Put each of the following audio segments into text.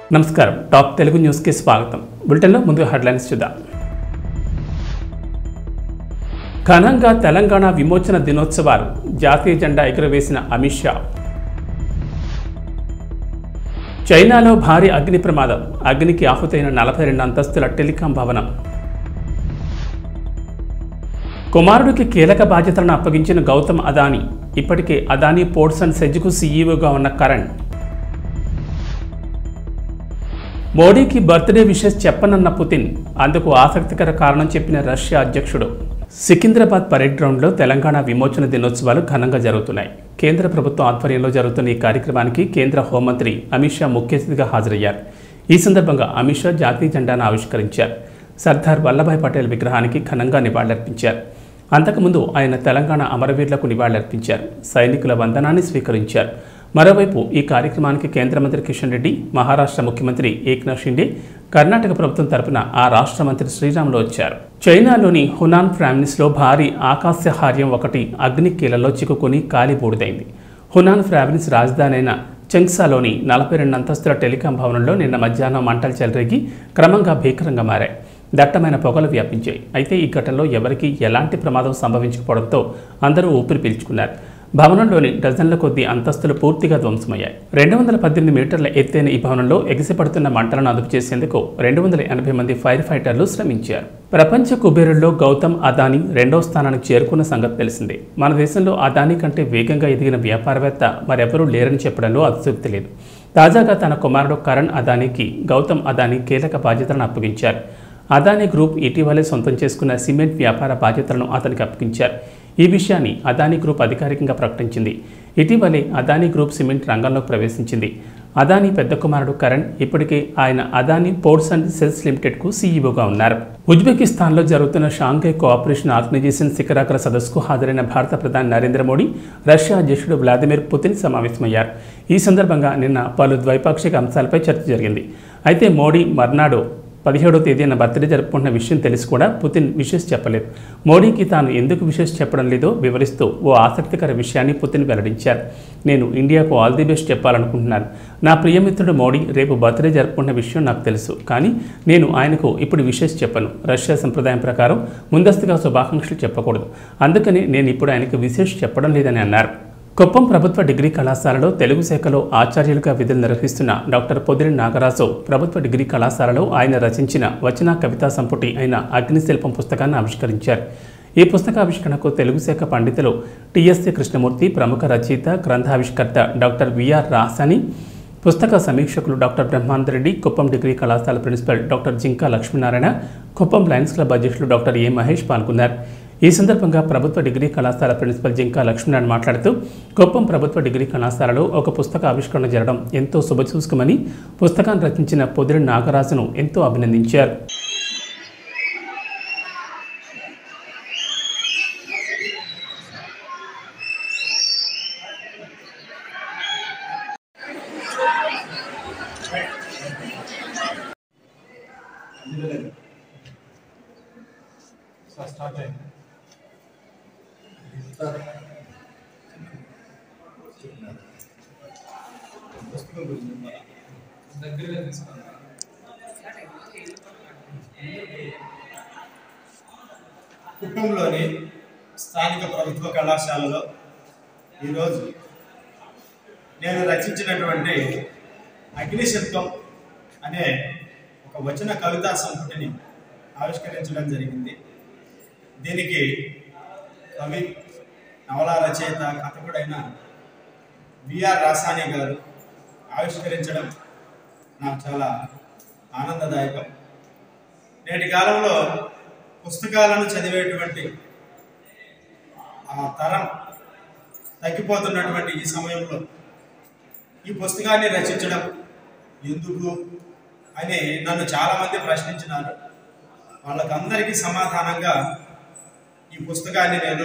నమస్కారం టాప్ తెలుగు న్యూస్కి స్వాగతం బులెటిన్లో ముందుగా హెడ్లైన్స్ చూద్దాం ఘనంగా తెలంగాణ విమోచన దినోత్సవాలు జాతీయ జెండా ఎగురవేసిన అమిత్ షా చైనాలో భారీ అగ్ని ప్రమాదం అగ్నికి ఆహుతైన నలభై రెండు అంతస్తుల టెలికాం భవనం కుమారుడికి కీలక బాధ్యతలను అప్పగించిన గౌతమ్ అదానీ ఇప్పటికే అదానీ పోర్ట్స్ అండ్ సెజ్కు సీఈఓగా ఉన్న కరణ్ మోడీకి బర్త్డే విషెస్ చెప్పనన్న పుతిన్ అందుకు ఆసక్తికర కారణం చెప్పిన రష్యా అధ్యక్షుడు సికింద్రాబాద్ పరేడ్ గ్రౌండ్లో తెలంగాణ విమోచన దినోత్సవాలు ఘనంగా జరుగుతున్నాయి కేంద్ర ప్రభుత్వం ఆధ్వర్యంలో జరుగుతున్న ఈ కార్యక్రమానికి కేంద్ర హోంమంత్రి అమిత్ షా ముఖ్య అతిథిగా హాజరయ్యారు ఈ సందర్భంగా అమిత్ షా జాతీయ జెండాను ఆవిష్కరించారు సర్దార్ వల్లభాయ్ పటేల్ విగ్రహానికి ఘనంగా నివాళులర్పించారు అంతకుముందు ఆయన తెలంగాణ అమరవీరులకు నివాళులర్పించారు సైనికుల వందనాన్ని స్వీకరించారు మరోవైపు ఈ కార్యక్రమానికి కేంద్ర మంత్రి కిషన్ రెడ్డి మహారాష్ట్ర ముఖ్యమంత్రి ఏక్నాథ్ షిండే కర్ణాటక ప్రభుత్వం తరపున ఆ రాష్ట్ర మంత్రి శ్రీరాములు వచ్చారు చైనాలోని హునాన్ ప్రావిన్స్లో భారీ ఆకాశహార్యం ఒకటి అగ్నికీలలో చిక్కుకొని కాలిబూడిదైంది హునాన్ ప్రావిన్స్ రాజధాని అయిన చెంగ్సాలోని నలభై రెండు అంతస్తుల టెలికాం భవనంలో నిన్న మధ్యాహ్నం మంటలు చెలరేగి క్రమంగా భీకరంగా మారాయి దట్టమైన పొగలు వ్యాపించాయి అయితే ఈ ఘటనలో ఎవరికీ ఎలాంటి ప్రమాదం సంభవించకపోవడంతో అందరూ ఊపిరి పీల్చుకున్నారు భవనంలోని డజన్ల కొద్దీ అంతస్తులు పూర్తిగా ధ్వంసమయ్యాయి రెండు వందల పద్దెనిమిది మీటర్ల ఎత్తైన ఈ భవనంలో ఎగిసిపడుతున్న మంటలను అదుపు చేసేందుకు రెండు వందల ఎనభై మంది ఫైర్ ఫైటర్లు శ్రమించారు ప్రపంచ కుబేరుల్లో గౌతమ్ అదానీ రెండో స్థానానికి చేరుకున్న సంగతి తెలిసిందే మన దేశంలో అదానీ కంటే వేగంగా ఎదిగిన వ్యాపారవేత్త మరెవరూ లేరని చెప్పడంలో అతిశక్తి లేదు తాజాగా తన కుమారుడు కరణ్ అదానీకి గౌతమ్ అదానీ కీలక బాధ్యతలను అప్పగించారు అదానీ గ్రూప్ ఇటీవలే సొంతం చేసుకున్న సిమెంట్ వ్యాపార బాధ్యతలను అతనికి అప్పగించారు ఈ విషయాన్ని అదానీ గ్రూప్ అధికారికంగా ప్రకటించింది ఇటీవలే అదానీ గ్రూప్ సిమెంట్ రంగంలోకి ప్రవేశించింది అదానీ పెద్ద కుమారుడు కరణ్ ఇప్పటికే ఆయన అదానీ పోర్ట్స్ అండ్ సెల్స్ లిమిటెడ్కు సీఈఓగా ఉన్నారు ఉజ్బెకిస్తాన్లో జరుగుతున్న షాంఘై కోఆపరేషన్ ఆర్గనైజేషన్ శిఖరాగ్ర సదస్సుకు హాజరైన భారత ప్రధాని నరేంద్ర మోడీ రష్యా అధ్యక్షుడు వ్లాదిమిర్ పుతిన్ సమావేశమయ్యారు ఈ సందర్భంగా నిన్న పలు ద్వైపాక్షిక అంశాలపై చర్చ జరిగింది అయితే మోడీ మర్నాడు పదిహేడో తేదీన బర్త్డే జరుపుకుంటున్న విషయం తెలిసి కూడా పుతిన్ విషెస్ చెప్పలేదు మోడీకి తాను ఎందుకు విషెస్ చెప్పడం లేదో వివరిస్తూ ఓ ఆసక్తికర విషయాన్ని పుతిన్ వెల్లడించారు నేను ఇండియాకు ఆల్ ది బెస్ట్ చెప్పాలనుకుంటున్నాను నా ప్రియమిత్రుడు మోడీ రేపు బర్త్డే జరుపుకున్న విషయం నాకు తెలుసు కానీ నేను ఆయనకు ఇప్పుడు విషెస్ చెప్పను రష్యా సంప్రదాయం ప్రకారం ముందస్తుగా శుభాకాంక్షలు చెప్పకూడదు అందుకని నేను ఇప్పుడు ఆయనకు విశేష్ చెప్పడం లేదని అన్నారు కుప్పం ప్రభుత్వ డిగ్రీ కళాశాలలో తెలుగు శాఖలో ఆచార్యులుగా విధులు నిర్వహిస్తున్న డాక్టర్ పొదిరి నాగరాజు ప్రభుత్వ డిగ్రీ కళాశాలలో ఆయన రచించిన వచన కవితా సంపుటి అయిన అగ్నిశిల్పం పుస్తకాన్ని ఆవిష్కరించారు ఈ పుస్తకావిష్కరణకు తెలుగు శాఖ పండితులు టిఎస్సి కృష్ణమూర్తి ప్రముఖ రచయిత గ్రంథావిష్కర్త డాక్టర్ విఆర్ రాసాని పుస్తక సమీక్షకులు డాక్టర్ బ్రహ్మానందరెడ్డి కుప్పం డిగ్రీ కళాశాల principal doctor Jinka Lakshminarayana Kuppam lions club అధ్యక్షులు డాక్టర్ ఏ మహేష్ పాల్గొన్నారు ఈ సందర్భంగా ప్రభుత్వ డిగ్రీ కళాశాల ప్రిన్సిపల్ జింకా లక్ష్మీనారాయణ మాట్లాడుతూ కుప్పం ప్రభుత్వ డిగ్రీ కళాశాలలో ఒక పుస్తక ఆవిష్కరణ జరగడం ఎంతో శుభసూచకమని పుస్తకాన్ని రచించిన పొదిరి నాగరాజును ఎంతో అభినందించారు స్టార్ట్ అయింది దగ్గరగా తీసుకోండి కుప్పంలోని స్థానిక ప్రభుత్వ కళాశాలలో ఈరోజు నేను రచించినటువంటి అగ్నిశబ్దం అనే ఒక వచన కవితా సంపుటిని ఆవిష్కరించడం జరిగింది దీనికి కవి నవలా రచయిత కథకుడైన విఆర్ రాసాని గారు ఆవిష్కరించడం నాకు చాలా ఆనందదాయకం నేటి కాలంలో పుస్తకాలను చదివేటువంటి ఆ తరం తగ్గిపోతున్నటువంటి ఈ సమయంలో ఈ పుస్తకాన్ని రచించడం ఎందుకు అని నన్ను చాలామంది ప్రశ్నించినారు వాళ్ళకందరికీ సమాధానంగా ఈ పుస్తకాన్ని నేను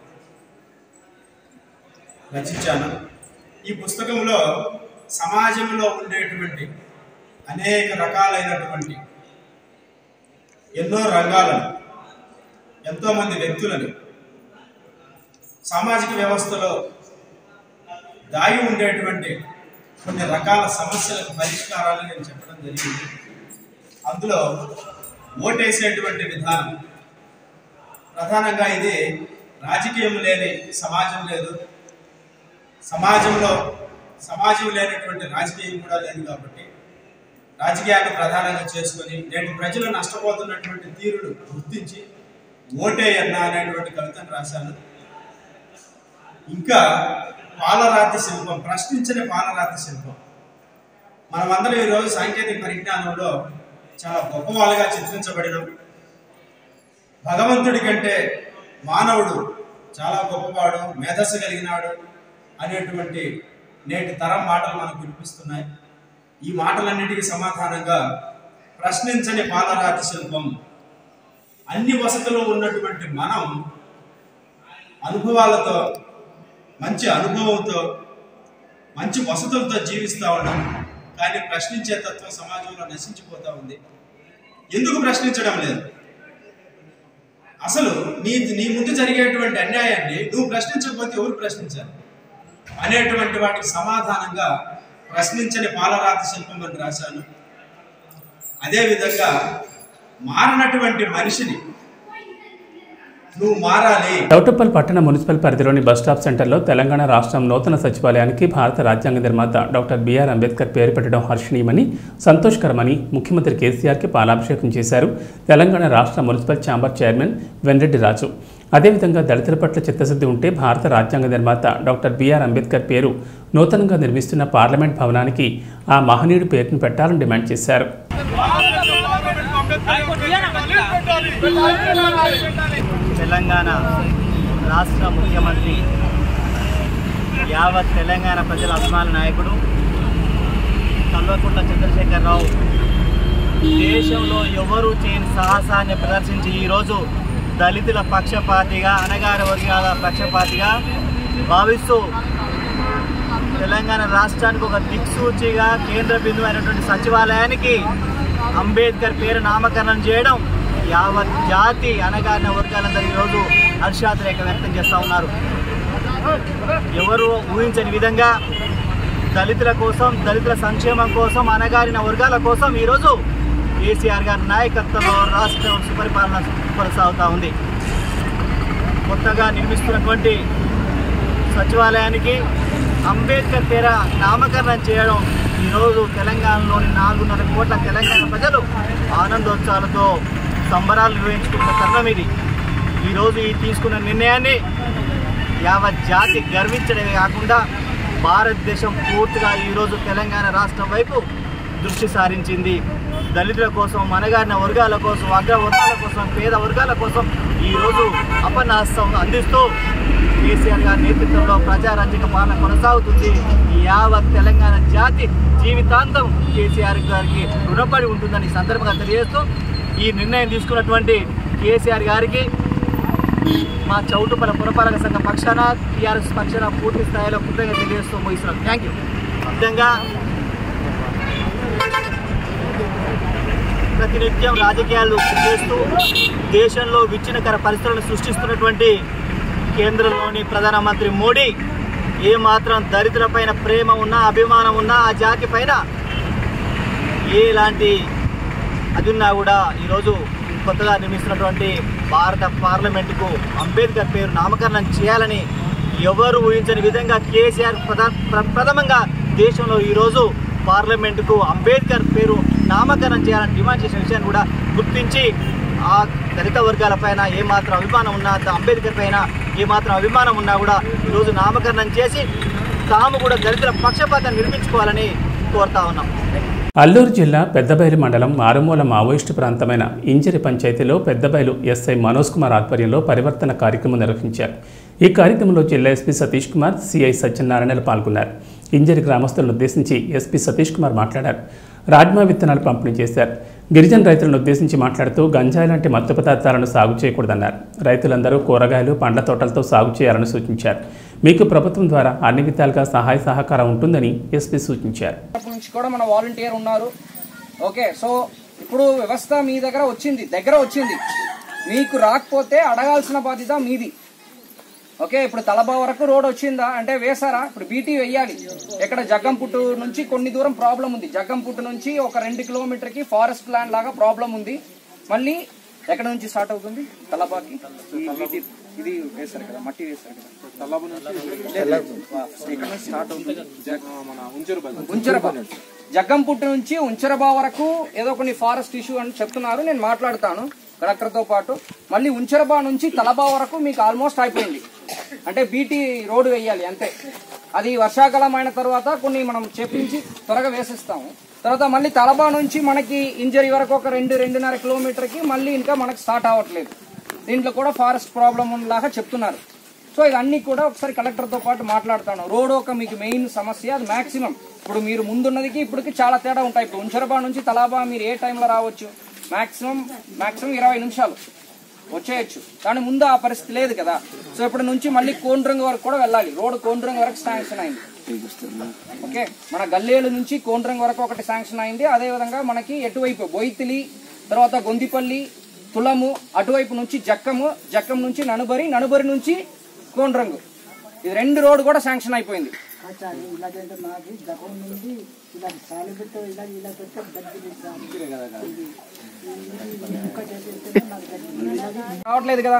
రచించాను ఈ పుస్తకంలో సమాజంలో ఉండేటువంటి అనేక రకాలైనటువంటి ఎన్నో రంగాలను ఎంతోమంది వ్యక్తులను సామాజిక వ్యవస్థలో దాగి ఉండేటువంటి కొన్ని రకాల సమస్యలకు పరిష్కారాలు నేను చెప్పడం జరిగింది అందులో ఓటేసేటువంటి విధానం ప్రధానంగా ఇది రాజకీయం లేని సమాజం లేదు సమాజంలో సమాజం లేనటువంటి రాజకీయం కూడా లేదు కాబట్టి రాజకీయాన్ని ప్రధానంగా చేసుకొని నేటి ప్రజలు నష్టపోతున్నటువంటి తీరును గుర్తించి ఓటేయన్నా అనేటువంటి కవితను రాశాను ఇంకా పాలరాతి శిల్పం ప్రశ్నించని పాలరాతి శిల్పం మనమందరం ఈరోజు సాంకేతిక పరిజ్ఞానంలో చాలా గొప్పవాళ్ళుగా చిత్రించబడినాం భగవంతుడి కంటే మానవుడు చాలా గొప్పవాడు మేధస్సు కలిగినాడు అనేటువంటి నేటి తరం మాటలు మనకు వినిపిస్తున్నాయి ఈ మాటలన్నిటికీ సమాధానంగా ప్రశ్నించని పాలరాతి శిల్పం అన్ని వసతులు ఉన్నటువంటి మనం అనుభవాలతో మంచి అనుభవంతో మంచి వసతులతో జీవిస్తూ ఉన్నాం కానీ ప్రశ్నించే తత్వం సమాజంలో నశించిపోతా ఉంది ఎందుకు ప్రశ్నించడం లేదు అసలు నీ నీ ముందు జరిగేటువంటి అన్యాయాన్ని నువ్వు ప్రశ్నించకపోతే ఎవరు ప్రశ్నించారు అనేటువంటి వాటికి సమాధానంగా ప్రశ్నించని పాలరాతి శిల్పం అని రాశాను అదేవిధంగా మారినటువంటి మనిషిని నువ్వు మారాలి చౌటప్పల్ పట్టణ మున్సిపల్ పరిధిలోని బస్ స్టాప్ సెంటర్లో తెలంగాణ రాష్ట్రం నూతన సచివాలయానికి భారత రాజ్యాంగ నిర్మాత డాక్టర్ బిఆర్ అంబేద్కర్ పేరు పెట్టడం హర్షణీయమని సంతోషకరమని ముఖ్యమంత్రి కేసీఆర్కి పాలాభిషేకం చేశారు తెలంగాణ రాష్ట్ర municipal chamber chairman Venreddy Raju అదేవిధంగా దళితుల పట్ల చిత్తశుద్ధి ఉంటే భారత రాజ్యాంగ నిర్మాత డాక్టర్ బిఆర్ అంబేద్కర్ పేరు నూతనంగా నిర్మిస్తున్న పార్లమెంట్ భవనానికి ఆ మహనీయుడి పేరును పెట్టాలని డిమాండ్ చేశారు తెలంగాణ రాష్ట్ర ముఖ్యమంత్రి యావత్ తెలంగాణ ప్రజల అభిమాన నాయకుడు కల్వకుంట్ల చంద్రశేఖరరావు దేశంలో ఎవరూ చేయని సాహసాన్ని ప్రదర్శించి ఈరోజు దళితుల పక్షపాతిగా అనగారి వర్గాల పక్షపాతిగా భావిస్తూ తెలంగాణ రాష్ట్రానికి ఒక దిక్సూచిగా కేంద్ర బిందువు అయినటువంటి సచివాలయానికి అంబేద్కర్ పేరు నామకరణం చేయడం యావత్ జాతి అనగారిన వర్గాలందరూ ఈరోజు హర్షాతిరేక వ్యక్తం చేస్తూ ఉన్నారు ఎవరు ఊహించని విధంగా దళితుల కోసం దళితుల సంక్షేమం కోసం అనగారిన వర్గాల కోసం ఈరోజు కేసీఆర్ గారి నాయకత్వంలో రాష్ట్రం సుపరిపాలన కొనసాగుతూ ఉంది కొత్తగా నిర్మిస్తున్నటువంటి సచివాలయానికి అంబేద్కర్ పేర నామకరణం చేయడం ఈరోజు తెలంగాణలోని నాలుగున్నర కోట్ల తెలంగాణ ప్రజలు ఆనందోత్సవాలతో సంబరాలు నిర్వహించుకున్న తరుణం ఇది ఈరోజు ఈ తీసుకున్న నిర్ణయాన్ని యావత్ జాతి గర్వించడమే కాకుండా భారతదేశం పూర్తిగా ఈరోజు తెలంగాణ రాష్ట్రం వైపు దృష్టి సారించింది దళితుల కోసం మనగారిన వర్గాల కోసం అగ్ర వర్గాల కోసం పేద వర్గాల కోసం ఈరోజు అపనాస్తం అందిస్తూ కేసీఆర్ గారి నేతృత్వంలో ప్రజారాజ్యక పాలన కొనసాగుతుంది ఈ యావత్ తెలంగాణ జాతి జీవితాంతం కేసీఆర్ గారికి రుణపడి ఉంటుందని ఈ సందర్భంగా తెలియజేస్తూ ఈ నిర్ణయం తీసుకున్నటువంటి కేసీఆర్ గారికి మా చౌటుపల పురపాలక సంఘ పక్షాన టీఆర్ఎస్ పక్షాన పూర్తి స్థాయిలో కృతజ్ఞత తెలియజేస్తూ ముగిస్తున్నాం థ్యాంక్ యూ విధంగా ప్రతినిత్యం రాజకీయాలు చేస్తూ దేశంలో విచ్ఛిన్నకర పరిస్థితులను సృష్టిస్తున్నటువంటి కేంద్రంలోని ప్రధానమంత్రి మోడీ ఏ మాత్రం దళితులపైన ప్రేమ ఉన్నా అభిమానం ఉన్నా ఆ జాతి పైన ఎలాంటి అది ఉన్నా కూడా ఈరోజు కొత్తగా నిర్మిస్తున్నటువంటి భారత పార్లమెంటుకు అంబేద్కర్ పేరు నామకరణం చేయాలని ఎవరు ఊహించని విధంగా కేసీఆర్ ప్రధా ప్ర- ప్రథమంగా దేశంలో ఈరోజు పార్లమెంటుకు అంబేద్కర్ పేరు నామకరణం చేయాలని డిమాండ్ చేసిన విషయాన్ని కూడా గుర్తించి ఆ దళిత వర్గాల పైన ఏమాత్రం అభిమానం ఉన్నా అంబేద్కర్ పైన ఏమాత్రం అభిమానం ఉన్నా కూడా ఈరోజు నామకరణం చేసి తాము కూడా దళితుల పక్షపాతం నిర్మించుకోవాలని కోరుతా ఉన్నాం అల్లూరు జిల్లా పెద్దబయలు మండలం మారుమూల మావోయిస్టు ప్రాంతమైన ఇంజరి పంచాయతీలో పెద్దబయలు ఎస్ఐ మనోజ్ కుమార్ ఆధ్వర్యంలో పరివర్తన కార్యక్రమం నిర్వహించారు ఈ కార్యక్రమంలో జిల్లా ఎస్పీ సతీష్ కుమార్ సిఐ సత్యనారాయణలు పాల్గొన్నారు ఇంజరి గ్రామస్తులను ఉద్దేశించి ఎస్పీ సతీష్ కుమార్ మాట్లాడారు రాజ్మా విత్తనాలు పంపిణీ చేశారు గిరిజన రైతులను ఉద్దేశించి మాట్లాడుతూ గంజాయి లాంటి మత్తు పదార్థాలను సాగు చేయకూడదన్నారు రైతులందరూ కూరగాయలు పండ్ల తోటలతో సాగు చేయాలని సూచించారు మీకు ప్రభుత్వం ద్వారా అన్ని విధాలుగా సహాయ సహకారం ఉంటుందని ఎస్పీ సూచించారు తరపు నుంచి కూడా మన వాలంటీర్ ఉన్నారు ఓకే సో ఇప్పుడు వ్యవస్థ మీ దగ్గర వచ్చింది దగ్గర వచ్చింది మీకు రాకపోతే అడగాల్సిన బాధ్యత మీది ఓకే ఇప్పుడు తలబా వరకు రోడ్ వచ్చిందా అంటే వేసారా ఇప్పుడు బీటీ వెయ్యాలి ఇక్కడ జగ్గంపుట్టు నుంచి కొన్ని దూరం ప్రాబ్లం ఉంది జగ్గంపుట్టు నుంచి ఒక రెండు కిలోమీటర్ కి ఫారెస్ట్ ల్యాండ్ లాగా ప్రాబ్లం ఉంది మళ్ళీ ఎక్కడ నుంచి స్టార్ట్ అవుతుంది తలబాకి ఈ BT ఇది వేశారు కదా మట్టి వేశారు కదా ఇక్కడ నుంచి స్టార్ట్ అవుతుంది ఉంచరబా జగ్గంపుట్టు నుంచి ఉంచరబా వరకు ఏదో కొన్ని ఫారెస్ట్ ఇష్యూ అని చెప్తున్నారు నేను మాట్లాడతాను కలెక్టర్ తో పాటు మళ్ళీ ఉంచరబా నుంచి తలబా వరకు మీకు ఆల్మోస్ట్ అయిపోయింది అంటే బీటీ రోడ్డు వేయాలి అంతే అది వర్షాకాలం అయిన తర్వాత కొన్ని మనం చెప్పించి త్వరగా వేసిస్తాము తర్వాత మళ్ళీ తలబా నుంచి మనకి ఇంజరీ వరకు ఒక రెండు రెండున్నర కిలోమీటర్ కి మళ్ళీ ఇంకా మనకి స్టార్ట్ అవ్వట్లేదు దీంట్లో కూడా ఫారెస్ట్ ప్రాబ్లం లాగా చెప్తున్నారు సో ఇవన్నీ కూడా ఒకసారి కలెక్టర్ తో పాటు మాట్లాడతాను రోడ్ ఒక మీకు మెయిన్ సమస్య అది మాక్సిమం ఇప్పుడు మీరు ముందున్నదికి ఇప్పటికి చాలా తేడా ఉంటాయి ఇప్పుడు ఉంచరబా నుంచి తలాబా మీరు ఏ టైంలో రావచ్చు మాక్సిమం మాక్సిమం ఇరవై నిమిషాలు వచ్చేయచ్చు కానీ ముందు ఆ పరిస్థితి లేదు కదా సో ఇప్పుడు నుంచి మళ్ళీ కోండ్రంగ్ వరకు కూడా వెళ్ళాలి రోడ్ కోండ్రంగ్ వరకు శాంక్షన్ అయింది ఓకే మన గల్లేలు నుంచి కోండ్రంగ్ వరకు ఒకటి శాంక్షన్ అయింది అదే విధంగా మనకి ఎటువైపు బొయితిలి తర్వాత గొందిపల్లి తులము అటువైపు నుంచి జక్కము జక్కం నుంచి ననుబరి ననుబరి నుంచి కోండ్రంగు ఇది రెండు రోడ్డు కూడా శాంక్షన్ అయిపోయింది अच्छा इलाज అంటే మాది దక్కం నుంచి ఇలా సాలి పెట్టు ఇలా ఇలా పెట్టు దగ్గర ఇంకా చేసేస్తే నాకు దగ్గర రావట్లేదు కదా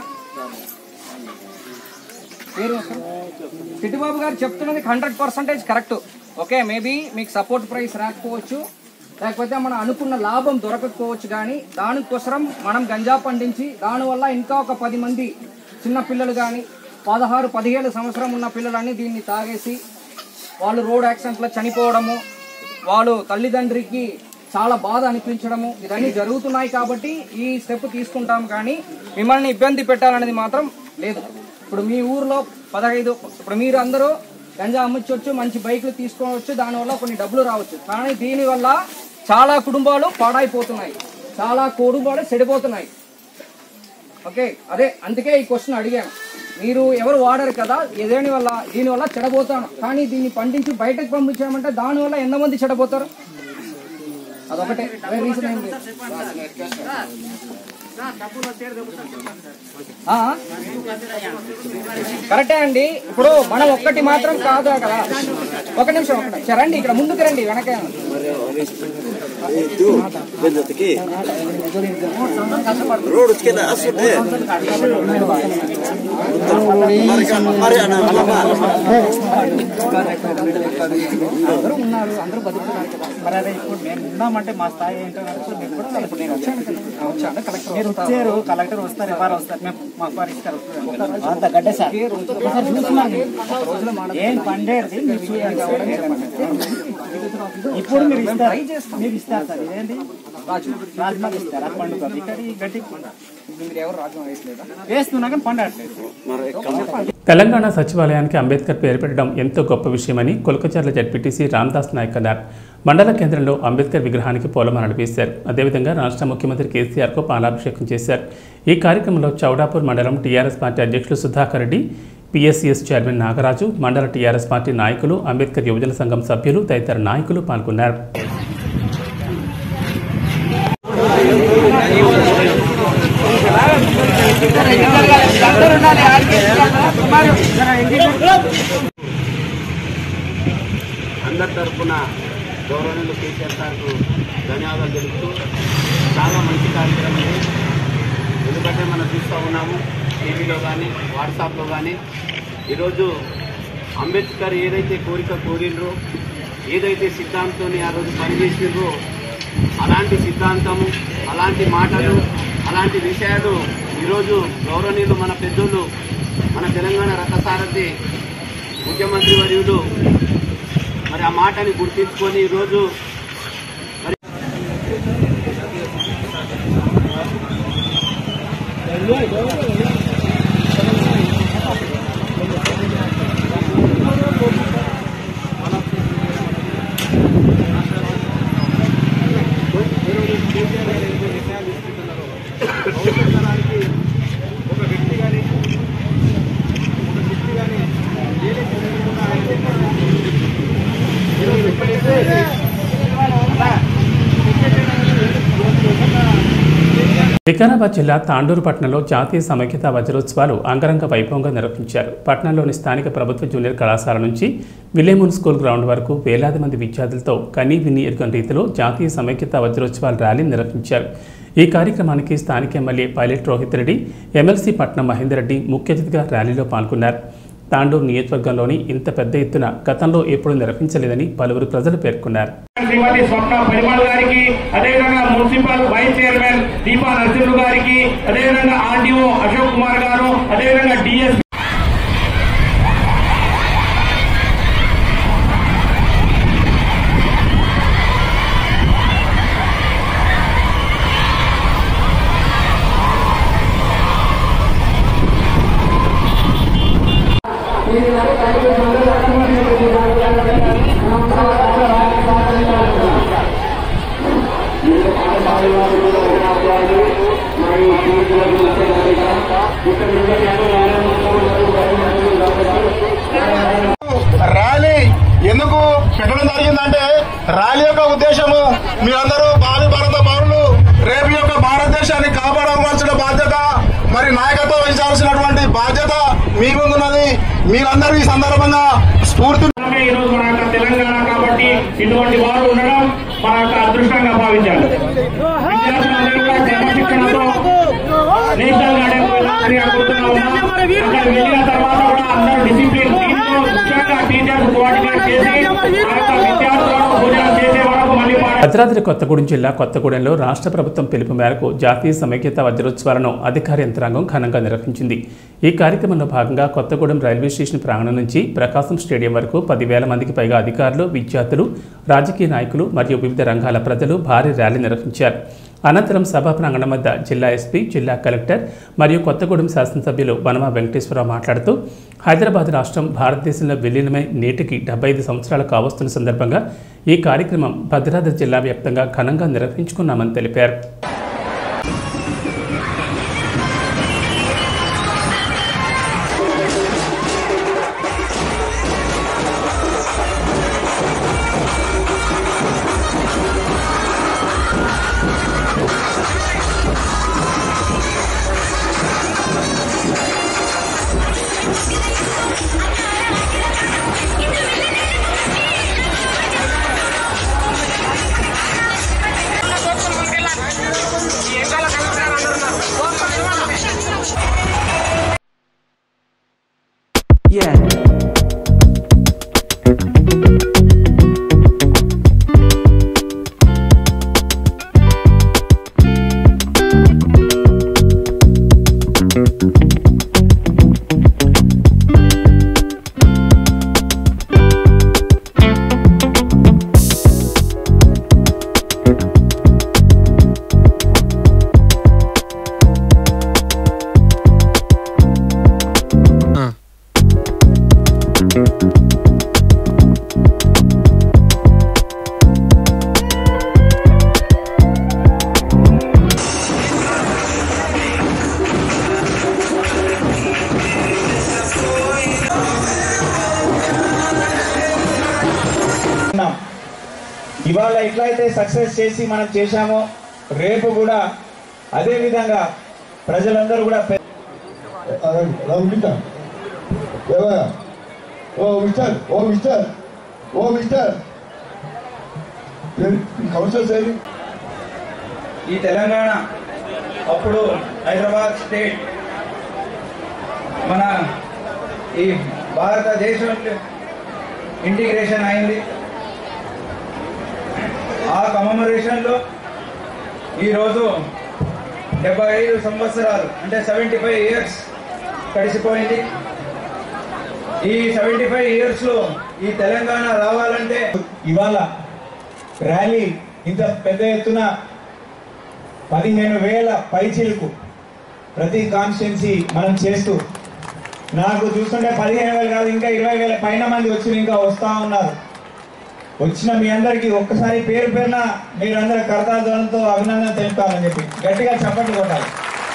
మీరు చిట్టిబాబు గారు చెప్తున్నది hundred percentage correct okay maybe మీకు సపోర్ట్ ప్రైస్ రాకపోవచ్చు లేకపోతే మనం అనుకున్న లాభం దొరకకపోవచ్చు కానీ దానికోసం మనం గంజా పండించి దానివల్ల ఇంకా ఒక పది మంది చిన్న పిల్లలు కానీ పదహారు పదిహేడు సంవత్సరం ఉన్న పిల్లలన్నీ దీన్ని తాగేసి వాళ్ళు రోడ్ యాక్సిడెంట్లో చనిపోవడము వాళ్ళు తల్లిదండ్రికి చాలా బాధ అనిపించడము ఇవన్నీ జరుగుతున్నాయి కాబట్టి ఈ స్టెప్ తీసుకుంటాం కానీ మిమ్మల్ని ఇబ్బంది పెట్టాలనేది మాత్రం లేదు ఇప్పుడు మీ ఊర్లో పదహైదు ఇప్పుడు మీరు అందరూ గంజా అమ్మొచ్చు మంచి బైక్లు తీసుకోవచ్చు దానివల్ల కొన్ని డబ్బులు రావచ్చు కానీ దీనివల్ల చాలా కుటుంబాలు పాడైపోతున్నాయి చాలా కుటుంబాలు చెడిపోతున్నాయి ఓకే అదే అందుకే ఈ క్వశ్చన్ అడిగాను మీరు ఎవరు వాడరు కదా ఏదేని వల్ల దీని వల్ల చెడబోతాను కానీ దీన్ని పండించి బయటకు పంపించామంటే దాని వల్ల ఎంతమంది చెడబోతారు అదొకటే అదే రీజన్ ఏం లేదు ఆ? కరెక్టే అండి ఇప్పుడు మనం ఒక్కటి మాత్రం కాదు కదా ఒక నిమిషం ఒక నిమిషం రండి ఇక్కడ ముందుకు రండి వెనక रोड उसके ना असुटे हमारे आना అందరూ ఉన్నారు అందరూ బతుకుతున్నారు కదా మరి అదే ఇప్పుడు మేము ఉన్నామంటే మా స్థాయి ఏంటో ఇప్పుడు మీకు కూడా ఇప్పుడు నేను వచ్చాను కదా. వచ్చాను కలెక్టర్ మీరు వచ్చారు కలెక్టర్ వస్తారు ఎవరు వస్తారు మేము మాకు వారు ఇస్తారు అంత గడ్డ సార్ సార్ చూస్తున్నాను ఏం పండేది మీరు చూడండి ఇప్పుడు మీరు ఇస్తారు మీరు ఇస్తారు సార్ ఇదేంటి రాజమాలు ఇస్తారు అది పండుతుంది ఇక్కడ ఈ గడ్డి ఇప్పుడు మీరు ఎవరు రాజ్యం వేయట్లేదా వేస్తున్నా కానీ పండట్లేదు తెలంగాణ సచివాలయానికి అంబేద్కర్ పేరు పెట్టడం ఎంతో గొప్ప విషయమని కొలకచర్ల జడ్పీటీసీ రామ్దాస్ నాయక్ అన్నారు మండల కేంద్రంలో అంబేద్కర్ విగ్రహానికి పూలమాలలు వేశారు అదేవిధంగా రాష్ట్ర ముఖ్యమంత్రి కేసీఆర్కు పాలాభిషేకం చేశారు ఈ కార్యక్రమంలో చౌడాపూర్ మండలం టీఆర్ఎస్ పార్టీ అధ్యక్షులు సుధాకర్ రెడ్డి పిఎస్సిఎస్ చైర్మన్ నాగరాజు మండల టీఆర్ఎస్ పార్టీ నాయకులు అంబేద్కర్ యువజన సంఘం సభ్యులు తదితర నాయకులు పాల్గొన్నారు అందరి తరఫున గౌరవనీయులు కేసీఆర్ సార్కు ధన్యవాదాలు తెలుపుతూ చాలా మంచి కార్యక్రమం ఇది ఎందుకంటే మనం చూస్తూ ఉన్నాము టీవీలో కానీ వాట్సాప్లో కానీ ఈరోజు అంబేద్కర్ ఏదైతే కోరిక కోరిండ్రో ఏదైతే సిద్ధాంతంతో ఆ రోజు పనిచేసిండ్రో అలాంటి సిద్ధాంతము అలాంటి మాటలు అలాంటి విషయాలు ఈరోజు గౌరవనీయులు మన పెద్దోళ్ళు మన తెలంగాణ రథసారథి ముఖ్యమంత్రి వర్యులు మరి ఆ మాటని గుర్తించుకొని ఈరోజు మరి ఈ వికారాబాద్ జిల్లా తాండూరు పట్టణంలో జాతీయ సమైక్యత వజ్రోత్సవాలు అంగరంగ వైభవంగా నిర్వహించారు పట్టణంలోని స్థానిక ప్రభుత్వ జూనియర్ కళాశాల నుంచి విలేమున్ స్కూల్ గ్రౌండ్ వరకు వేలాది మంది విద్యార్థులతో కనీ విని ఎరుగని రీతిలో జాతీయ సమైక్యత వజ్రోత్సవాల ర్యాలీ నిర్వహించారు ఈ కార్యక్రమానికి స్థానిక MLA pilot Rohit Reddy MLC Patnam Mahender Reddy ముఖ్య అతిథిగా ర్యాలీలో పాల్గొన్నారు తాండూరు నియోజకవర్గంలోని ఇంత పెద్ద ఎత్తున గతంలో ఎప్పుడూ నిర్వహించలేదని పలువురు ప్రజలు పేర్కొన్నారు శ్రీమతి స్వప్న పరిమళ్ గారికి అదేవిధంగా municipal vice chairman Deepa Narasimhu గారికి అదేవిధంగా ఆర్డీఓ అశోక్ కుమార్ గారు అదేవిధంగా డిఎస్ ర్యాలీ ఎందుకు పెట్టడం జరిగిందంటే ర్యాలీ యొక్క ఉద్దేశము మీరందరూ భావి భారత పౌరులు రేపు యొక్క భారతదేశాన్ని కాపాడవలసిన బాధ్యత మరి నాయకత్వం వహించాల్సినటువంటి బాధ్యత మీ ముందున్నది మీరందరూ ఈ సందర్భంగా స్ఫూర్తి ఈ రోజు మన యొక్క తెలంగాణ కాబట్టి ఇటువంటి వారు ఉండడం మన యొక్క అదృష్టంగా భావించాలి విద్యార్థులందరూ కూడా క్రమశిక్షణతో నేషనల్ గార్డెన్ వెళ్ళాలని అనుకుంటున్నా ఉన్నాం అక్కడ వెళ్ళిన తర్వాత కూడా అందరూ డిసిప్లిన్ దీంతో ముఖ్యంగా టీచర్స్ కోఆర్డినేట్ చేసి ఆ యొక్క విద్యార్థులను భోజనం చేసే వరకు మళ్ళీ పాఠ భద్రాద్రి కొత్తగూడెం జిల్లా కొత్తగూడెంలో రాష్ట్ర ప్రభుత్వం పిలుపు మేరకు జాతీయ సమైక్యత వజ్రోత్సవాలను అధికార యంత్రాంగం ఘనంగా నిర్వహించింది ఈ కార్యక్రమంలో భాగంగా కొత్తగూడెం రైల్వే స్టేషన్ ప్రాంగణం నుంచి ప్రకాశం స్టేడియం వరకు పదివేల మందికి పైగా అధికారులు విద్యార్థులు రాజకీయ నాయకులు మరియు వివిధ రంగాల ప్రజలు భారీ ర్యాలీ నిర్వహించారు అనంతరం సభా ప్రాంగణం వద్ద జిల్లా ఎస్పీ జిల్లా కలెక్టర్ మరియు కొత్తగూడెం శాసనసభ్యులు వనమా వెంకటేశ్వరరావు మాట్లాడుతూ హైదరాబాద్ రాష్ట్రం భారతదేశంలో విలీనమై నేటికి డెబ్బై ఐదు సంవత్సరాలు కావస్తున్న సందర్భంగా ఈ కార్యక్రమం భద్రాద్రి జిల్లా వ్యాప్తంగా ఘనంగా నిర్వహించుకున్నామని తెలిపారు ఉన్నాం. ఇవాళ ఎట్లయితే సక్సెస్ చేసి మనం చేశామో రేపు కూడా అదే విధంగా ప్రజలందరూ కూడా పె- ఓ మిస్టర్ ఓ మిస్టర్ ఓ మిస్టర్ కౌన్సిల్ సేవి ఈ తెలంగాణ అప్పుడు హైదరాబాద్ స్టేట్ మన ఈ భారతదేశం ఇంటిగ్రేషన్ అయింది ఆ కమమరేషన్లో ఈరోజు డెబ్బై ఐదు సంవత్సరాలు అంటే సెవెంటీ ఫైవ్ ఇయర్స్ గడిచిపోయింది ఈ సెవెంటీ ఫైవ్ ఇయర్స్లో ఈ తెలంగాణ రావాలంటే ఇవాళ ర్యాలీ ఇంత పెద్ద ఎత్తున పదిహేను వేల పైచీలకు ప్రతి కాన్స్టిట్యున్సీ మనం చేస్తూ నాకు చూస్తుంటే పదిహేను వేలు కాదు ఇంకా ఇరవై వేల పైన మంది వచ్చి ఇంకా వస్తా ఉన్నారు వచ్చిన మీ అందరికీ ఒక్కసారి పేరు పేరున మీరందరూ కరతాధ్వనంతో అభినందన తెలుపుతామని చెప్పి గట్టిగా చప్పట్లు కొట్టాలి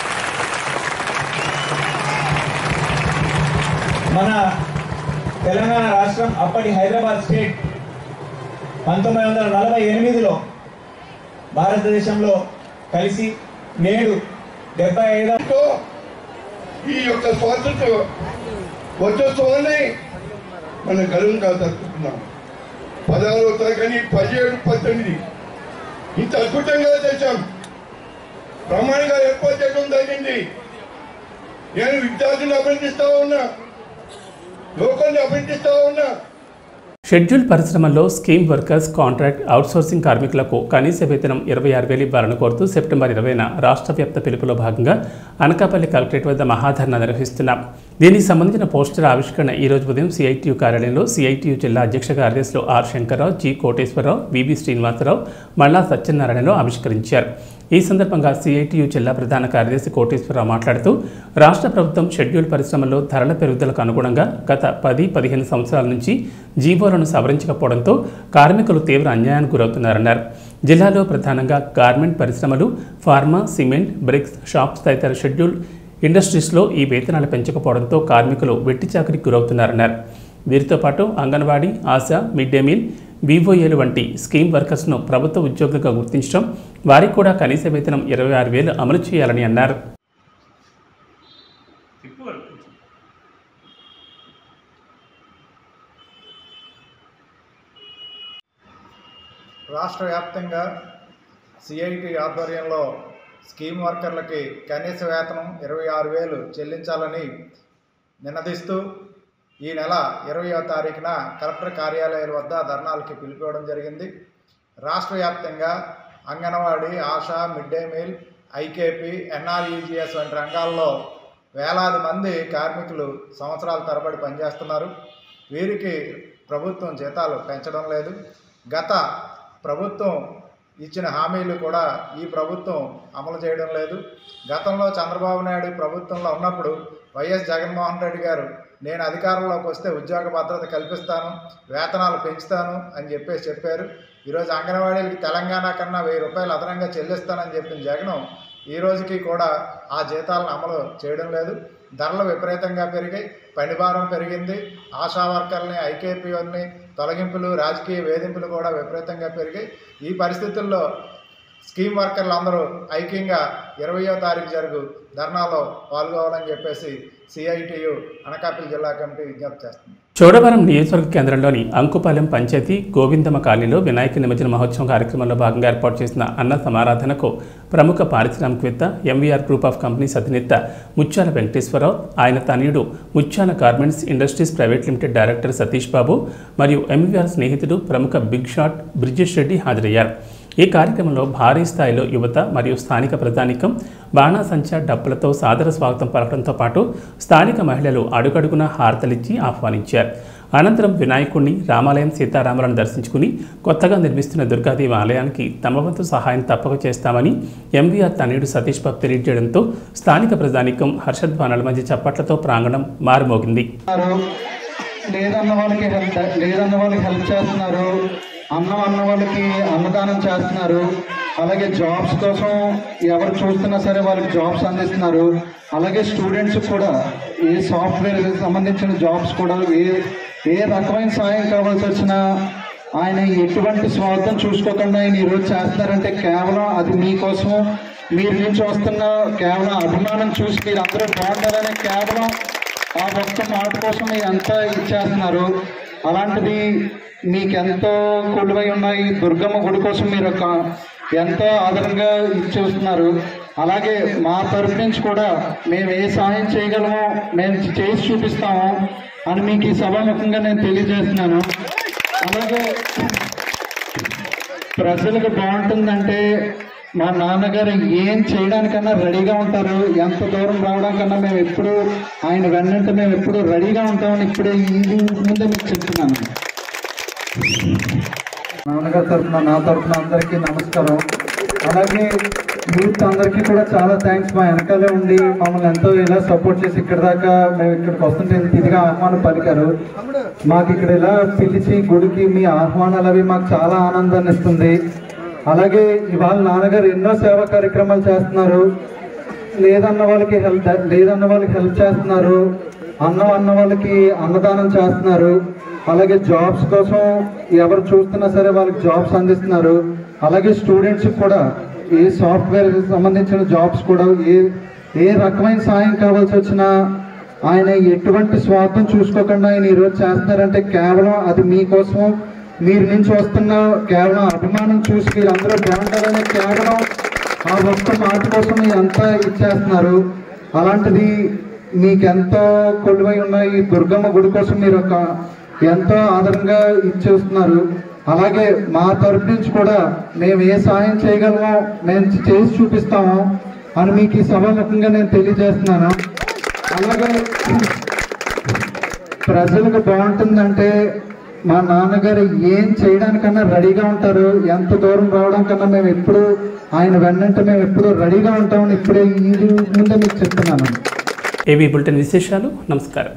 మన తెలంగాణ రాష్ట్రం అప్పటి హైదరాబాద్ స్టేట్ పంతొమ్మిది వందల నలభై ఎనిమిదిలో భారతదేశంలో కలిసి నేడు డెబ్బై ఐదు ఈ యొక్క స్వాతంత్ర వచ్చోత్సవాన్ని మనం ఘనంగా జరుపుకుంటున్నాం పదహారవ తరగతి పదిహేడు పద్దెనిమిది ఇంత అద్భుతంగా చేశాం ప్రమాణంగా ఏర్పాటు చేయడం జరిగింది నేను విద్యార్థులను అభినందిస్తా ఉన్నా లోకాన్ని అభినందిస్తా ఉన్నా షెడ్యూల్ పరిశ్రమల్లో స్కీమ్ వర్కర్స్ కాంట్రాక్ట్ అవుట్సోర్సింగ్ కార్మికులకు కనీస వేతనం ఇరవై ఆరు వేలు ఇవ్వాలని కోరుతూ సెప్టెంబర్ ఇరవైన రాష్ట్ర వ్యాప్త పిలుపులో భాగంగా అనకాపల్లి కలెక్టరేట్ వద్ద మహాధర్నా నిర్వహిస్తున్నాం దీనికి సంబంధించిన పోస్టర్ ఆవిష్కరణ ఈ రోజు ఉదయం సిఐటియు కార్యాలయంలో సిఐటియు జిల్లా అధ్యక్ష కార్యదర్శులు R Shankarrao G Koteswararao VB Srinivasarao Malla సత్యనారాయణలో ఆవిష్కరించారు ఈ సందర్భంగా సిఐటియు జిల్లా ప్రధాన కార్యదర్శి కోటేశ్వరరావు మాట్లాడుతూ రాష్ట్ర ప్రభుత్వం షెడ్యూల్ పరిశ్రమల్లో ధరల పెరుగుదలకు అనుగుణంగా గత పది పదిహేను సంవత్సరాల నుంచి జీవోలను సవరించకపోవడంతో కార్మికులు తీవ్ర అన్యాయానికి గురవుతున్నారన్నారు జిల్లాలో ప్రధానంగా గార్మెంట్ పరిశ్రమలు ఫార్మా సిమెంట్ బ్రిక్స్ షాప్స్ తదితర షెడ్యూల్ ఇండస్ట్రీస్లో ఈ వేతనాలు పెంచకపోవడంతో కార్మికులు వెట్టి చాకరికి గురవుతున్నారన్నారు వీరితో పాటు Anganwadi Asha mid day meal వివోఏలు వంటి స్కీమ్ వర్కర్స్ను ప్రభుత్వ ఉద్యోగులుగా గుర్తించడం వారికి కూడా కనీస వేతనం ఇరవై ఆరు వేలు అమలు చేయాలని అన్నారు రాష్ట్ర వ్యాప్తంగా సిఐటి ఆధ్వర్యంలో స్కీమ్ వర్కర్లకి కనీస వేతనం ఇరవై ఆరు వేలు చెల్లించాలని నినదిస్తూ ఈ నెల ఇరవయో తారీఖున కలెక్టర్ కార్యాలయాల వద్ద ధర్నాలకి పిలిపివ్వడం జరిగింది రాష్ట్ర వ్యాప్తంగా Anganwadi Asha mid day meal IKP NREGS వంటి రంగాల్లో వేలాది మంది కార్మికులు సంవత్సరాల తరబడి పనిచేస్తున్నారు వీరికి ప్రభుత్వం జీతాలు పెంచడం లేదు గత ప్రభుత్వం ఇచ్చిన హామీలు కూడా ఈ ప్రభుత్వం అమలు చేయడం లేదు గతంలో చంద్రబాబు నాయుడు ప్రభుత్వంలో ఉన్నప్పుడు వైఎస్ జగన్మోహన్ రెడ్డి గారు నేను అధికారంలోకి వస్తే ఉద్యోగ భద్రత కల్పిస్తాను వేతనాలు పెంచుతాను అని చెప్పేసి చెప్పారు ఈరోజు అంగన్వాడీలకి తెలంగాణ కన్నా వెయ్యి రూపాయలు అదనంగా చెల్లిస్తానని చెప్పిన జగన్ ఈ రోజుకి కూడా ఆ జీతాలను అమలు చేయడం లేదు ధరలు విపరీతంగా పెరిగాయి పనిభారం పెరిగింది ఆశా వర్కర్ని ఐకేపీని తొలగింపులు రాజకీయ వేధింపులు కూడా విపరీతంగా పెరిగాయి ఈ పరిస్థితుల్లో స్కీమ్ వర్కర్లు అందరూ ఐక్యంగా ఇరవయో తారీఖు జరుగు ధర్నాలో పాల్గొవాలని చెప్పేసి సిఐటియు అనకాపల్లి జిల్లా కమిటీ విజ్ఞప్తి చేస్తుంది చోడవరం నియోజకవర్గ కేంద్రంలోని అంకుపాలెం పంచాయతీ గోవిందమ్మ కాలనీలో వినాయక నిమజ్జన మహోత్సవం కార్యక్రమంలో భాగంగా ఏర్పాటు చేసిన అన్న సమారాధనకు ప్రముఖ పారిశ్రామికవేత్త ఎంవీఆర్ గ్రూప్ ఆఫ్ కంపెనీస్ అధినేత ముత్యాల వెంకటేశ్వరరావు ఆయన తనయుడు Mutyala garments industries private limited director Satish Babu మరియు ఎంవీఆర్ స్నేహితుడు ప్రముఖ బిగ్ షాట్ బ్రిజేష్ రెడ్డి హాజరయ్యారు ఈ కార్యక్రమంలో భారీ స్థాయిలో యువత మరియు స్థానిక ప్రజానికం బాణాసంచా డప్పులతో సాదర స్వాగతం పలకడంతో పాటు స్థానిక మహిళలు అడుగడుగున హారతలిచ్చి ఆహ్వానించారు అనంతరం వినాయకుడిని రామాలయం సీతారాములను దర్శించుకుని కొత్తగా నిర్మిస్తున్న దుర్గాదేవి ఆలయానికి తమ వంతు సహాయం తప్పక చేస్తామని ఎంవీఆర్ తనయుడు సతీష్ బాబు తెలియజేయడంతో స్థానిక ప్రజానికం హర్షధ్వానాల మధ్య చప్పట్లతో ప్రాంగణం మారుమోగింది లేదన్న వాళ్ళకి హెల్ప్ లేదన్న వాళ్ళకి హెల్ప్ చేస్తున్నారు అన్నం అన్న వాళ్ళకి అన్నదానం చేస్తున్నారు అలాగే జాబ్స్ కోసం ఎవరు చూస్తున్నా సరే వాళ్ళకి జాబ్స్ అందిస్తున్నారు అలాగే స్టూడెంట్స్ కూడా ఏ సాఫ్ట్వేర్ సంబంధించిన జాబ్స్ కూడా ఏ ఏ రకమైన సాయం కావాల్సి వచ్చినా ఆయన ఎటువంటి స్వార్థం చూసుకోకుండా ఆయన ఈరోజు చేస్తున్నారంటే కేవలం అది మీకోసం మీరు నుంచి వస్తున్న కేవలం అభిమానం చూసి మీరు అందరూ బాగుండాలనే కేవలం ఆ ఒక్క మాట కోసం మీరు ఎంత ఇచ్చేస్తున్నారు అలాంటిది మీకు ఎంతో కొలువై ఉన్న ఈ దుర్గమ్మ గుడి కోసం మీరు ఒక ఎంతో ఆదరంగా ఇచ్చేస్తున్నారు అలాగే మా తరఫు నుంచి కూడా మేము ఏ సహాయం చేయగలమో మేము చేసి చూపిస్తాము అని మీకు ఈ సభాముఖంగా నేను తెలియజేస్తున్నాను అలాగే ప్రజలకు బాగుంటుందంటే మా నాన్నగారు ఏం చేయడానికన్నా రెడీగా ఉంటారు ఎంత దూరం రావడం కన్నా మేము ఎప్పుడు ఆయన వెన్నంటే మేము ఎప్పుడు రెడీగా ఉంటామని ఇప్పుడే ఈ ముందే మీకు చెప్తున్నాను నాన్నగారి తరఫున నా తరఫున అందరికీ నమస్కారం అలాగే యూత్ అందరికీ కూడా చాలా థ్యాంక్స్ మా వెనకాలే ఉండి మమ్మల్ని ఎంతో ఇలా సపోర్ట్ చేసి ఇక్కడ దాకా మేము ఇక్కడికి వస్తుంటే ఇంత ఇదిగా ఆహ్వానం పలికారు మాకు ఇక్కడ ఇలా పిలిచి గుడికి మీ ఆహ్వానాలు అవి మాకు చాలా ఆనందాన్ని ఇస్తుంది అలాగే ఇవాళ నాన్నగారు ఎన్నో సేవా కార్యక్రమాలు చేస్తున్నారు లేదన్న వాళ్ళకి హెల్ప్ లేదన్న వాళ్ళకి హెల్ప్ చేస్తున్నారు అన్నం అన్న వాళ్ళకి అన్నదానం చేస్తున్నారు అలాగే జాబ్స్ కోసం ఎవరు చూస్తున్నా సరే వాళ్ళకి జాబ్స్ అందిస్తున్నారు అలాగే స్టూడెంట్స్ కూడా ఏ సాఫ్ట్వేర్ సంబంధించిన జాబ్స్ కూడా ఏ ఏ రకమైన సాయం కావాల్సి వచ్చినా ఆయన ఎటువంటి స్వార్థం చూసుకోకుండా ఆయన ఈరోజు చేస్తున్నారంటే కేవలం అది మీకోసం మీరు నుంచి వస్తున్న కేవలం అభిమానం చూసి మీరందరూ బాగుంటారనే కేవలం ఆ ఒక్క మాట కోసం మీరంతా ఇచ్చేస్తున్నారు అలాంటిది మీకు ఎంతో కొలువై ఉన్న ఈ దుర్గమ్మ గుడి కోసం మీరు ఒక ఎంతో ఆదరంగా ఇచ్చేస్తున్నారు అలాగే మా తరపు నుంచి కూడా మేము ఏ సాయం చేయగలమో మేము చేసి చూపిస్తాము అని మీకు ఈ సభాముఖంగా నేను తెలియజేస్తున్నాను అలాగే ప్రజలకు బాగుంటుందంటే మా నాన్నగారు ఏం చేయడానికన్నా రెడీగా ఉంటారు ఎంత దూరం రావడం కన్నా మేము ఎప్పుడు ఆయన వెన్నంటే మేము ఎప్పుడు రెడీగా ఉంటామని ఇప్పుడే ఈ ముందే మీకు చెప్తున్నాను ఏవి బులెటిన్ విశేషాలు నమస్కారం